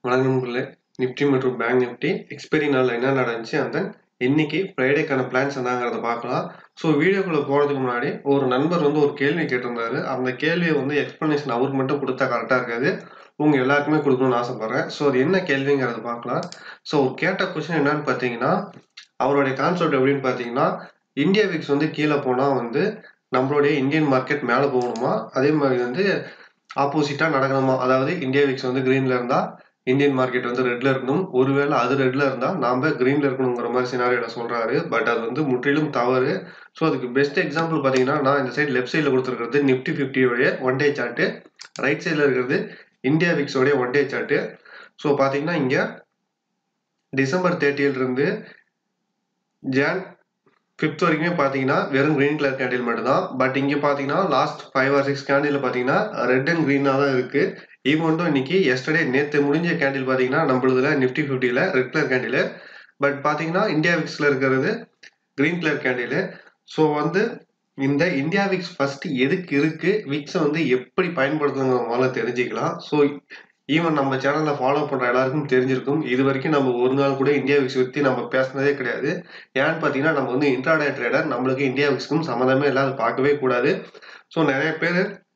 வணக்கம் நண்பர்களே நிஃப்டி மற்றும் பேங்க் நிஃப்டி எக்ஸ்பைரி நாளில் என்ன நடந்துச்சு அந்த இன்னைக்கு ஃப்ரைடேக்கான பிளான்ஸ் என்னங்கிறத பார்க்கலாம் ஸோ வீடியோக்குள்ளே போகிறதுக்கு முன்னாடி ஒரு நண்பர் வந்து ஒரு கேள்வி கேட்டிருந்தாரு அந்த கேள்வியை வந்து எக்ஸ்ப்ளனேஷன் அவருக்கு மட்டும் கொடுத்தா கரெக்டாக இருக்காது உங்கள் எல்லாருக்குமே கொடுக்கணும்னு ஆசைப்பட்றேன் ஸோ அது என்ன கேள்விங்கிறத பார்க்கலாம் ஸோ கேட்ட கொஸ்டின் என்னன்னு பார்த்தீங்கன்னா அவருடைய கான்செப்ட் எப்படின்னு பார்த்தீங்கன்னா இந்தியா விக்ஸ் வந்து கீழே போனால் வந்து நம்மளுடைய இந்தியன் மார்க்கெட் மேலே போகணுமா அதே மாதிரி வந்து ஆப்போசிட்டாக நடக்கணுமா அதாவது இந்தியா விக்ஸ் வந்து க்ரீனில் இருந்தால் இந்தியன் மார்க்கெட் வந்து ரெட்ல இருக்கணும் ஒருவேளை அது ரெட்ல இருந்தால் நாம கிரீன்ல இருக்கணுங்கிற மாதிரி சினாரியோட சொல்றாரு பட் அது வந்து முற்றிலும் தவறு ஸோ அதுக்கு பெஸ்ட் எக்ஸாம்பிள் பார்த்தீங்கன்னா நான் இந்த சைடு லெஃப்ட் சைடில் கொடுத்துருக்கிறது நிஃப்டி ஃபிஃப்டியோடைய ஒன் டே சார்ட்டு ரைட் சைடில் இருக்கிறது இந்தியா விக்ஸோடைய ஒன் டே சார்ட்டு ஸோ பார்த்தீங்கன்னா இங்கே டிசம்பர் தேர்ட்டியிலிருந்து ஜான் ஃபிஃப்த் வரைக்குமே பார்த்தீங்கன்னா வெறும் க்ரீன் கலர் கேண்டில் மட்டும்தான் பட் இங்கே பார்த்தீங்கன்னா last five or six candle பார்த்தீங்கன்னா ரெட் அண்ட் க்ரீனாக தான் இருக்குது ஈவெண்ட்டும் இன்னைக்கு எஸ்டர்டே நேற்று முடிஞ்ச கேண்டில் பார்த்தீங்கன்னா நம்மளதுல நிஃப்டி ஃபிஃப்டியில் ரெட் கலர் கேண்டில் பட் பார்த்தீங்கன்னா இந்தியா விக்ஸில் இருக்கிறது க்ரீன் கலர் கேண்டில் ஸோ வந்து இந்த இந்தியா விக்ஸ் ஃபர்ஸ்ட் எதுக்கு இருக்கு விக்ஸை வந்து எப்படி பயன்படுத்துங்க முதல்ல தெரிஞ்சுக்கலாம் ஸோ ஈவன் நம்ம சேனலில் ஃபாலோ பண்ணுற எல்லாருக்கும் தெரிஞ்சிருக்கும் இது வரைக்கும் நம்ம ஒரு நாள் கூட இந்தியா விக்ஸ் பற்றி நம்ம பேசினதே கிடையாது ஏன்னு பார்த்தீங்கன்னா நம்ம வந்து இன்ட்ராடே ட்ரேடர் நம்மளுக்கு இந்தியா விக்ஸ்க்கும் சம்மந்தமே இல்லாத பார்க்கவே கூடாது ஸோ நிறைய பேர்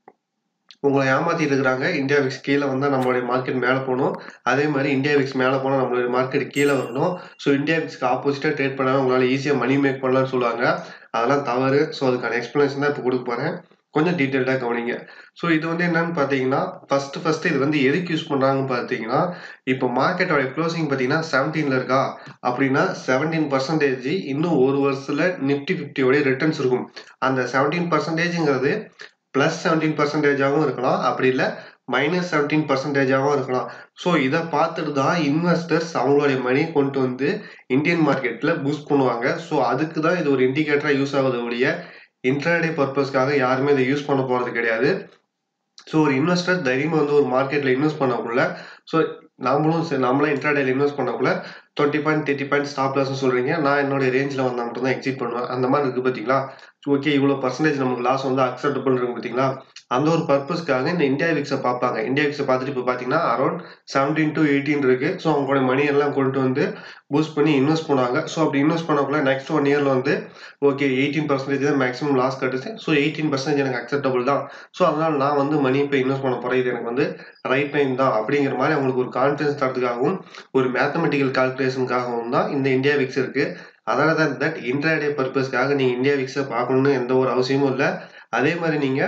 உங்களை ஏமாத்திட்டு இருக்கிறாங்க இந்தியா விக்ஸ் கீழே வந்தால் நம்மளுடைய மார்க்கெட் மேலே போகணும் அதே மாதிரி இந்தியா விக்ஸ் மேலே போனால் நம்மளுடைய மார்க்கெட் கீழே வரணும் ஸோ இந்தியா விக்ஸ்க்கு ஆப்போசிட்டாக ட்ரேட் பண்ணால் உங்களால் ஈஸியாக மணி மேக் பண்ணலாம்னு சொல்லுவாங்க அதெல்லாம் தவறு ஸோ அதுக்கான எக்ஸ்ப்ளனேஷன் தான் இப்போ கொடுக்க போகிறேன் கொஞ்சம் டீட்டெயில்டாக கவனிங்க ஸோ இது வந்து என்னன்னு பார்த்தீங்கன்னா ஃபர்ஸ்ட் ஃபர்ஸ்ட் இது வந்து எதுக்கு யூஸ் பண்ணுறாங்கன்னு பார்த்தீங்கன்னா இப்போ மார்க்கெட்டோட க்ளோசிங் பார்த்தீங்கன்னா செவன்டீனில் இருக்கா அப்படின்னா செவன்டீன் பர்சன்டேஜ் இன்னும் ஒரு வருஷத்தில் நிஃப்டி ஃபிஃப்டியோடைய ரிட்டர்ன்ஸ் இருக்கும் அந்த செவன்டீன் பர்சன்டேஜுங்கிறது ப்ளஸ் செவன்டீன் பர்சன்டேஜாகவும் இருக்கலாம் அப்படி இல்லை மைனஸ் செவன்டீன் பர்சன்டேஜாகவும் இருக்கலாம் ஸோ இதை பார்த்துட்டு தான் இன்வெஸ்டர்ஸ் அவங்களுடைய மணி கொண்டு வந்து இந்தியன் மார்க்கெட்டில் பூஸ்ட் பண்ணுவாங்க ஸோ அதுக்கு தான் இது ஒரு இண்டிகேட்டராக யூஸ் ஆகுது ஒழிய இன்ட்ராடே பர்பஸ்க்காக யாருமே இதை யூஸ் பண்ண போகிறது கிடையாது ஸோ ஒரு இன்வெஸ்டர் தைரியமாக வந்து ஒரு மார்க்கெட்டில் இன்வெஸ்ட் பண்ணக்குள்ள ஸோ நாமளும் சரி நம்மளும் இன்ட்ராடேல இன்வெஸ்ட் பண்ணக்குள்ள twenty point thirty point stop லாஸ்னு சொல்கிறீங்க நான் என்னோட ரேஞ்சில் வந்தால் மட்டும் தான் எக்ஸிட் பண்ணுவேன் அந்த மாதிரி இருக்குது பார்த்தீங்களா ஓகே இவ்வளோ பர்சன்டேஜ் நமக்கு லாஸ் வந்து அக்செப்டபிள் இருக்கு பார்த்தீங்களா அந்த ஒரு பர்பஸ்க்காக இந்த இந்தியா விக்ஸை பார்ப்பாங்க இந்தியா விக்ஸை பார்த்துட்டு இப்போ பார்த்தீங்கன்னா அரௌண்ட் செவன்டீன் டு எயிட்டீன் இருக்கு ஸோ அவங்களோட மணி எல்லாம் கொண்டு வந்து பூஸ்ட் பண்ணி இன்வெஸ்ட் பண்ணுவாங்க ஸோ அப்படி இன்வெஸ்ட் பண்ணக்குள்ள நெக்ஸ்ட் ஒன் இயரில் வந்து ஓகே எயிட்டீன் பர்சன்டேஜ் தான் மேக்ஸிமம் லாஸ் கட்டுச்சு ஸோ எயிட்டீன் பர்சன்டேஜ் எனக்கு அக்செப்டபிள் தான் ஸோ அதனால் நான் வந்து மணி இப்போ இன்வெஸ்ட் பண்ண போகிறேன் இது எனக்கு வந்து ரைட் டைம் தான் அப்படிங்கிற மாதிரி அவங்களுக்கு ஒரு கான்ஃபிடன்ஸ் தரதுக்காகவும் ஒரு மேத்தமெட்டிக்கல் கால்குலேஷனுக்காகவும் தான் இந்த இந்தியா விக்ஸ் இருக்குது அதனால தான் தட் இன்ட்ராடே பர்பஸ்க்காக நீங்கள் இந்தியா விக்ஸை பார்க்கணுன்னு எந்த ஒரு அவசியமும் இல்லை அதே மாதிரி நீங்கள்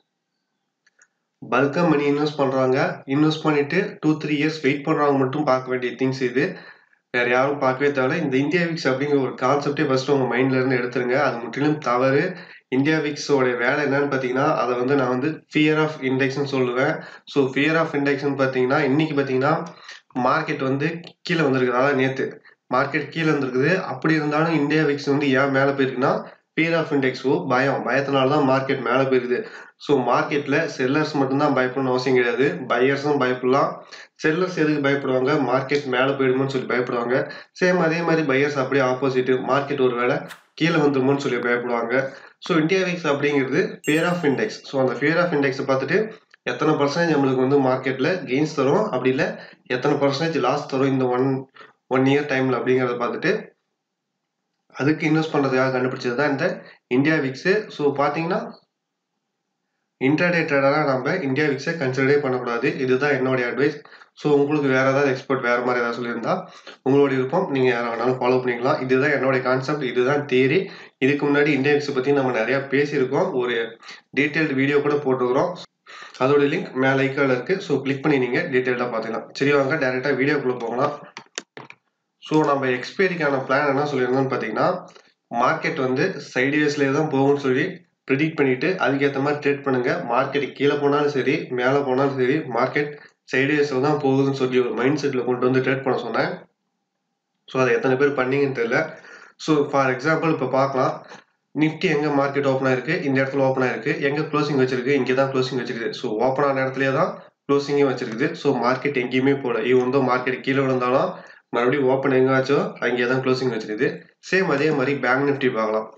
பல்காக மணி இன்வெஸ்ட் பண்ணுறாங்க இன்வெஸ்ட் பண்ணிட்டு டூ த்ரீ இயர்ஸ் வெயிட் பண்ணுறவங்க மட்டும் பார்க்க வேண்டிய திங்ஸ் இது வேற யாரும் பார்க்கவே தேவையில்ல இந்த இந்தியா விக்ஸ் அப்படிங்கிற ஒரு கான்செப்டே ஃபர்ஸ்ட் உங்க மைண்ட்ல இருந்து எடுத்துருங்க அது முற்றிலும் தவறு இந்தியா விக்ஸோட வேலை என்னன்னு பார்த்தீங்கன்னா அதை வந்து நான் வந்து ஃபியர் ஆஃப் இண்டெக்ஸ்னு சொல்லுவேன் ஸோ ஃபியர் ஆஃப் இண்டெக்ஸ்னு பார்த்தீங்கன்னா இன்னைக்கு பார்த்தீங்கன்னா மார்க்கெட் வந்து கீழே வந்திருக்கு அதாவது நேற்று மார்க்கெட் கீழே வந்திருக்குது அப்படி இருந்தாலும் இந்தியா விக்ஸ் வந்து ஏன் மேலே போயிருக்குன்னா ஃபியர் ஆஃப் இண்டெக்ஸோ பயம் பயத்தினால தான் மார்க்கெட் மேலே போயிருது ஸோ மார்க்கெட்டில் செல்லர்ஸ் மட்டும்தான் பயப்படணும் அவசியம் கிடையாது பையர்ஸும் பயப்படலாம் செல்லர்ஸ் எதுக்கு பயப்படுவாங்க மார்க்கெட் மேலே போயிடுமோன்னு சொல்லி பயப்படுவாங்க சேம் அதே மாதிரி பையர்ஸ் அப்படியே ஆப்போசிட் மார்க்கெட் ஒரு வேளை கீழே வந்துருமோன்னு சொல்லி பயப்படுவாங்க ஸோ இந்தியா விக்ஸ் அப்படிங்கிறது ஃபியர் ஆஃப் இண்டெக்ஸ் ஸோ அந்த ஃபியர் ஆஃப் இண்டெக்ஸை பார்த்துட்டு எத்தனை பர்சன்டேஜ் நம்மளுக்கு வந்து மார்க்கெட்டில் கெயின்ஸ் தரும் அப்படி இல்லை எத்தனை பர்சன்டேஜ் லாஸ் தரும் இந்த ஒன் ஒன் இயர் டைமில் அப்படிங்கிறத பார்த்துட்டு அதுக்கு இன்வெஸ்ட் பண்ணுறதுக்காக கண்டுபிடிச்சது தான் இந்த இந்தியா விக்ஸு ஸோ பார்த்தீங்கன்னா இன்டர்டே ட்ரேடராக நம்ம இந்தியா விக்ஸை கன்சிடரே பண்ணக்கூடாது இதுதான் என்னுடைய அட்வைஸ் ஸோ உங்களுக்கு வேறு ஏதாவது எக்ஸ்பர்ட் வேறு மாதிரி ஏதாவது சொல்லியிருந்தா உங்களுடைய விருப்பம் நீங்கள் யாரை வேணாலும் ஃபாலோ பண்ணிக்கலாம் இதுதான் என்னுடைய கான்செப்ட் இதுதான் தேரி இதுக்கு முன்னாடி இந்தியா விக்ஸை பற்றி நம்ம நிறையா பேசியிருக்கோம் ஒரு டீட்டெயில்டு வீடியோ கூட போட்டுக்கிறோம் அதோட லிங்க் மேலே ஐக்கால் இருக்குது ஸோ கிளிக் பண்ணி நீங்கள் டீட்டெயில்டாக பார்த்துக்கலாம் சரி வாங்க டேரெக்டாக வீடியோக்குள்ளே போகலாம் ஸோ நம்ம எக்ஸ்பைரிக்கான பிளான் என்ன சொல்லியிருந்தோம்னு பார்த்தீங்கன்னா மார்க்கெட் வந்து சைட்வேஸ்லேயே தான் போகும்னு சொல்லி ப்ரிடிக்ட் பண்ணிட்டு அதுக்கேற்ற மாதிரி ட்ரேட் பண்ணுங்க மார்க்கெட் கீழே போனாலும் சரி மேலே போனாலும் சரி மார்க்கெட் சைட்வேஸில் தான் போகுதுன்னு சொல்லி ஒரு மைண்ட் செட்டில் கொண்டு வந்து ட்ரேட் பண்ண சொன்னேன் ஸோ அதை எத்தனை பேர் பண்ணீங்கன்னு தெரியல ஸோ ஃபார் எக்ஸாம்பிள் இப்போ பார்க்கலாம் நிஃப்டி எங்கே மார்க்கெட் ஓப்பன் ஆயிருக்கு இந்த இடத்துல ஓப்பன் ஆயிருக்கு எங்கே க்ளோசிங் வச்சிருக்கு இங்கே தான் க்ளோசிங் வச்சிருக்கு ஸோ ஓப்பன் ஆன இடத்துலயே தான் க்ளோசிங்கே வச்சிருக்குது ஸோ மார்க்கெட் எங்கேயுமே போகல இவன் வந்து மார்க்கெட் கீழே விழுந்தாலும் மறுபடியும் ஓப்பன் எங்காச்சும் அங்கே தான் க்ளோசிங் வச்சிருக்குது சேம் அதே மாதிரி பேங்க் நிஃப்டி பார்க்கலாம்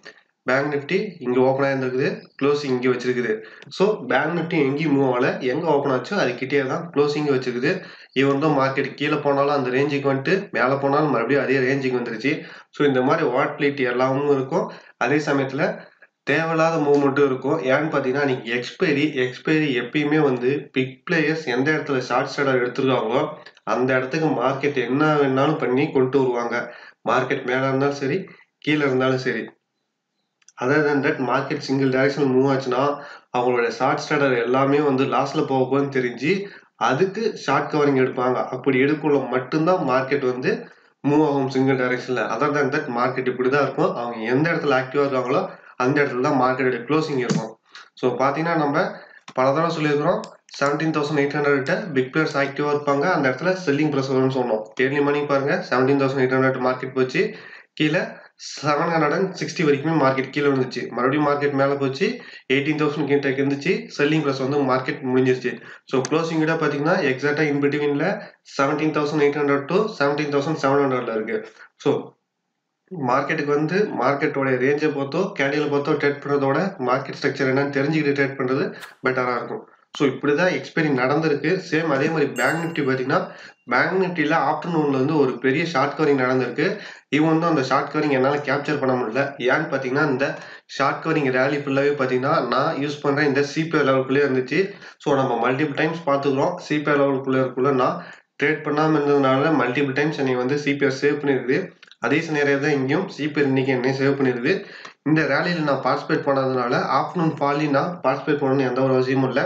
பேங்க் நிஃப்டி இங்கே ஓப்பன் ஆயிருந்திருக்குது க்ளோசிங் இங்கே வச்சிருக்குது ஸோ பேங்க் நிஃப்டி எங்கேயும் மூவ் ஆகல எங்கே ஓப்பன் ஆச்சோ அது கிட்டே தான் க்ளோசிங் வச்சிருக்குது இவன் தான் மார்க்கெட் கீழே போனாலும் அந்த ரேஞ்சுக்கு வந்துட்டு மேலே போனாலும் மறுபடியும் அதே ரேஞ்சுக்கு வந்துருச்சு ஸோ இந்த மாதிரி வாட்லிட்டி எல்லாமும் இருக்கும் அதே சமயத்தில் தேவையில்லாத மூவ்மெண்ட்டும் இருக்கும் ஏன்னு பார்த்தீங்கன்னா நீங்கள் எக்ஸ்பைரி எக்ஸ்பைரி எப்பயுமே வந்து பிக் பிளேயர்ஸ் எந்த இடத்துல ஷார்ட் ஸ்டார்டர் எடுத்துருக்காங்களோ அந்த இடத்துக்கு மார்க்கெட் என்ன வேணாலும் பண்ணி கொண்டு வருவாங்க மார்க்கெட் மேலே இருந்தாலும் சரி கீழே இருந்தாலும் சரி other than that market single direction move ஆச்சுன்னா அவங்களோட ஷார்ட் ஸ்டார்டர் எல்லாமே வந்து லாஸ்ட்ல போக போகுதுன்னு தெரிஞ்சு அதுக்கு ஷார்ட் கவரிங் எடுப்பாங்க அப்படி எடுக்கல மட்டும்தான் மார்க்கெட் வந்து மூவ் ஆகும் சிங்கிள் டைரக்ஷன்ல அதர் தன் தட் மார்க்கெட் இப்படி தான் இருக்கும் அவங்க எந்த இடத்துல ஆக்டிவா இருக்காங்களோ அந்த இடத்துல தான் மார்க்கெட்டோட க்ளோசிங் இருக்கும் ஸோ பார்த்தீங்கன்னா நம்ம பல தடவை சொல்லியிருக்கிறோம் seventeen thousand eight hundred big players ஆக்டிவாக இருப்பாங்க அந்த இடத்துல செல்லிங் ப்ரெஸ் வரும்னு சொன்னோம் ஏர்லி மணி பாருங்க seventeen thousand eight hundred market போச்சு கீழே செவன் ஹண்ட்ரட் அண்ட் சிக்ஸ்டி வரைக்குமே மார்க்கெட் கீழே வந்துச்சு மறுபடியும் மார்க்கெட் மேலே போச்சு எயிட்டீன் தௌசண்ட் கிட்ட இருந்துச்சு செல்லிங் ப்ளஸ் வந்து மார்க்கெட் முடிஞ்சிருச்சு ஸோ க்ளோசிங் விட பார்த்தீங்கன்னா எக்ஸாக்டாக இன் பிட்வீனில் seventeen thousand eight hundred to seventeen thousand seven ஹண்ட்ரட்ல இருக்கு ஸோ மார்க்கெட்டுக்கு வந்து மார்க்கெட்டோட ரேஞ்சை பொறுத்தோ கேண்டியில் பொறுத்தோ ட்ரேட் பண்ணுறதோட மார்க்கெட் ஸ்ட்ரக்சர் என்னன்னு தெரிஞ்சுக்கிட்டு ட்ரேட் பண்ணுறது பெட்டராக இருக்கும் ஸோ இப்படி தான் எக்ஸ்பெரி நடந்திருக்கு சேம் அதே மாதிரி பேங்க் நிஃப்டி பார்த்தீங்கன்னா பேங்க் நிஃப்டியில் ஆஃப்டர்நூனில் வந்து ஒரு பெரிய ஷார்ட் கவரிங் நடந்திருக்கு இவன் வந்து அந்த ஷார்ட் கவரிங் என்னால் கேப்சர் பண்ண முடியல ஏன்னு பார்த்தீங்கன்னா இந்த ஷார்ட் கவரிங் ரேலி ஃபுல்லாகவே பார்த்தீங்கன்னா நான் யூஸ் பண்ணுற இந்த சிபிஐ லெவலுக்குள்ளே இருந்துச்சு ஸோ நம்ம மல்டிபிள் டைம்ஸ் பார்த்துக்குறோம் சிபிஐ லெவலுக்குள்ளே இருக்குள்ள நான் ட்ரேட் பண்ணாமல் இருந்ததுனால மல்டிபிள் டைம்ஸ் என்னை வந்து சிபிஐ சேவ் பண்ணியிருக்குது அதே நேரையாக தான் இங்கேயும் சிபிஐ இன்னைக்கு என்னை சேவ் பண்ணியிருக்குது இந்த ரேலியில் நான் பார்ட்டிசிபேட் பண்ணாததுனால ஆஃப்டர்நூன் ஃபாலி நான் பார்ட்டிசிபேட் பண்ணணும்னு எந்த ஒரு அவசியமும் இல்லை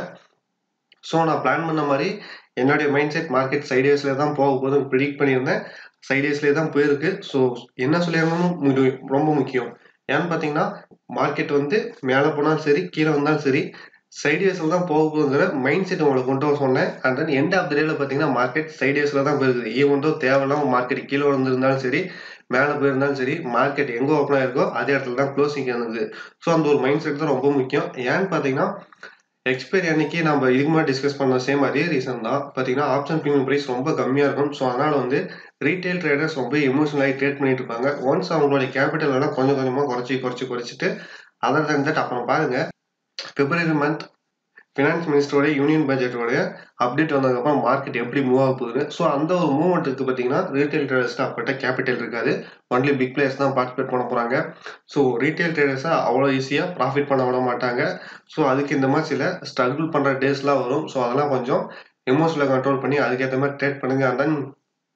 ஸோ நான் பிளான் பண்ண மாதிரி என்னுடைய மைண்ட் செட் மார்க்கெட் சைடேஸில் தான் போக போதும் ப்ரிடிக்ட் பண்ணியிருந்தேன் சைடேஸ்லேயே தான் போயிருக்கு ஸோ என்ன சொல்லியிருந்தாலும் ரொம்ப முக்கியம் ஏன்னு பார்த்தீங்கன்னா மார்க்கெட் வந்து மேலே போனாலும் சரி கீழே வந்தாலும் சரி சைடேஸில் தான் போக போகுங்கிற மைண்ட் செட் உங்களுக்கு கொண்டு வர சொன்னேன் and then end of the டேல பார்த்தீங்கன்னா மார்க்கெட் சைடேஸில் தான் போயிருக்குது ஈவன் தோ தேவையில்லாம மார்க்கெட் கீழே வந்திருந்தாலும் சரி மேலே போயிருந்தாலும் சரி மார்க்கெட் எங்கே ஓப்பன் ஆயிருக்கோ அதே இடத்துல தான் க்ளோசிங் இருந்தது ஸோ அந்த ஒரு மைண்ட் செட் தான் ரொம்ப முக்கியம் ஏன்னு பார்த்தீங்கன்னா எக்ஸ்பைரி அன்னைக்கு நம்ம இதுக்கு முன்னாடி டிஸ்கஸ் பண்ண சேம் அதே ரீசன் தான் பார்த்தீங்கன்னா ஆப்ஷன் ப்ரீமியம் ப்ரைஸ் ரொம்ப கம்மியாக இருக்கும் ஸோ அதனால் வந்து ரீட்டைல் ட்ரேடர்ஸ் ரொம்ப எமோஷனலாகி ட்ரேட் பண்ணிட்டு இருப்பாங்க ஒன்ஸ் அவங்களுடைய கேபிட்டல் எல்லாம் கொஞ்சம் கொஞ்சமாக குறைச்சி குறைச்சி குறைச்சிட்டு அதர் தன் தட் அப்புறம் பாருங்க பிப்ரவரி மந்த் ஃபினான்ஸ் மினிஸ்டரோட யூனியன் பட்ஜெட்டோட அப்டேட் வந்ததுக்கப்புறம் மார்க்கெட் எப்படி மூவ் ஆக போகுது ஸோ அந்த ஒரு மூவ்மெண்ட் இருக்குது பார்த்தீங்கன்னா ரீட்டைல் ட்ரேடர்ஸ்க்கு அப்பட்ட கேபிட்டல் இருக்காது ஒன்லி பிக் பிளேயர்ஸ் தான் பார்ட்டிசிபேட் பண்ண போகிறாங்க ஸோ ரீட்டைல் ட்ரேடர்ஸை அவ்வளோ ஈஸியாக ப்ராஃபிட் பண்ண விட மாட்டாங்க ஸோ அதுக்கு இந்த மாதிரி சில ஸ்ட்ரகிள் பண்ணுற டேஸ்லாம் வரும் ஸோ அதெல்லாம் கொஞ்சம் எமோஷனலை கண்ட்ரோல் பண்ணி அதுக்கேற்ற மாதிரி ட்ரேட் பண்ணுங்க அண்ட் தென்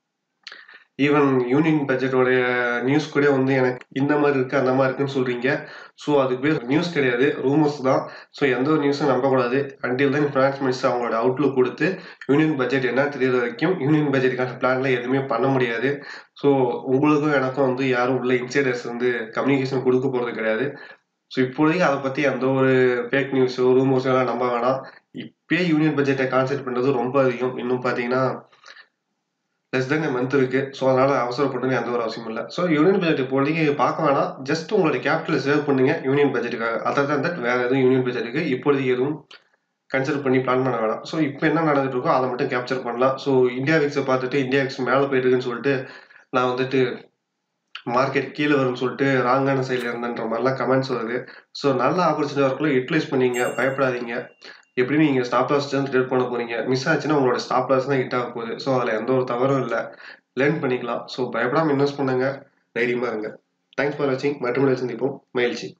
ஈவன் யூனியன் பட்ஜெட்டோடைய நியூஸ் கூட வந்து எனக்கு இந்த மாதிரி இருக்கு அந்த மாதிரி இருக்குன்னு சொல்றீங்க ஸோ அதுக்கு பேர் நியூஸ் கிடையாது ரூமர்ஸ் தான் ஸோ எந்த ஒரு நியூஸும் நம்பக்கூடாது அண்டில் தான் ஃபினான்ஸ் மினிஸ்டர் அவங்களோட அவுட்லுக் கொடுத்து யூனியன் பட்ஜெட் என்ன தெரியுற வரைக்கும் யூனியன் பட்ஜெட்டுக்கான பிளான்ல எதுவுமே பண்ண முடியாது ஸோ உங்களுக்கும் எனக்கும் வந்து யாரும் உள்ள இன்சைடர்ஸ் வந்து கம்யூனிகேஷன் கொடுக்க போகிறது கிடையாது ஸோ இப்போதைக்கு அதை பற்றி எந்த ஒரு ஃபேக் நியூஸோ ரூமர்ஸோ எல்லாம் நம்ப வேணாம் இப்பயே யூனியன் பட்ஜெட்டை கான்சென்ட் பண்ணுறது ரொம்ப அதிகம் இன்னும் பார்த்தீங்கன்னா லெஸ் தென் மந்த் இருக்கு ஸோ அதனால அவசரப்பட்டு எந்த ஒரு அவசியம் இல்லை ஸோ யூனியன் பட்ஜெட் இப்போதைக்கு பார்க்க வேணாம் ஜஸ்ட் உங்களுடைய கேபிட்டல் சேவ் பண்ணுங்க யூனியன் பட்ஜெட்டுக்காக அதர் தான் தட் வேற எதுவும் யூனியன் பட்ஜெட்டுக்கு இப்போதைக்கு எதுவும் கன்சிடர் பண்ணி பிளான் பண்ண வேணாம் ஸோ இப்போ என்ன நடந்துட்டு இருக்கோ அதை மட்டும் கேப்சர் பண்ணலாம் ஸோ இந்தியா விக்ஸை பார்த்துட்டு இந்தியா விக்ஸ் மேலே போயிட்டு இருக்குன்னு சொல்லிட்டு நான் வந்துட்டு மார்க்கெட் கீழே வரும்னு சொல்லிட்டு ராங்கான சைடில் இருந்தன்ற மாதிரிலாம் கமெண்ட்ஸ் வருது ஸோ நல்ல ஆப்பர்ச்சுனிட்டி வரக்குள்ள யூட்டிலைஸ் பண்ணீங்க பயப்படாதீங்க எப்படியும் நீங்கள் ஸ்டாப் லாஸ் தான் ட்ரேட் பண்ண போறீங்க மிஸ் ஆச்சுன்னா உங்களோட ஸ்டாப் லாஸ் தான் ஹிட் ஆக போகுது ஸோ அதில் எந்த ஒரு தவறும் இல்லை லேர்ன் பண்ணிக்கலாம் ஸோ பயப்படாமல் இன்வெஸ்ட் பண்ணுங்க தைரியமாக இருங்க தேங்க்ஸ் ஃபார் வாட்சிங் மற்றபடி சந்திப்போம் மகிழ்ச்சி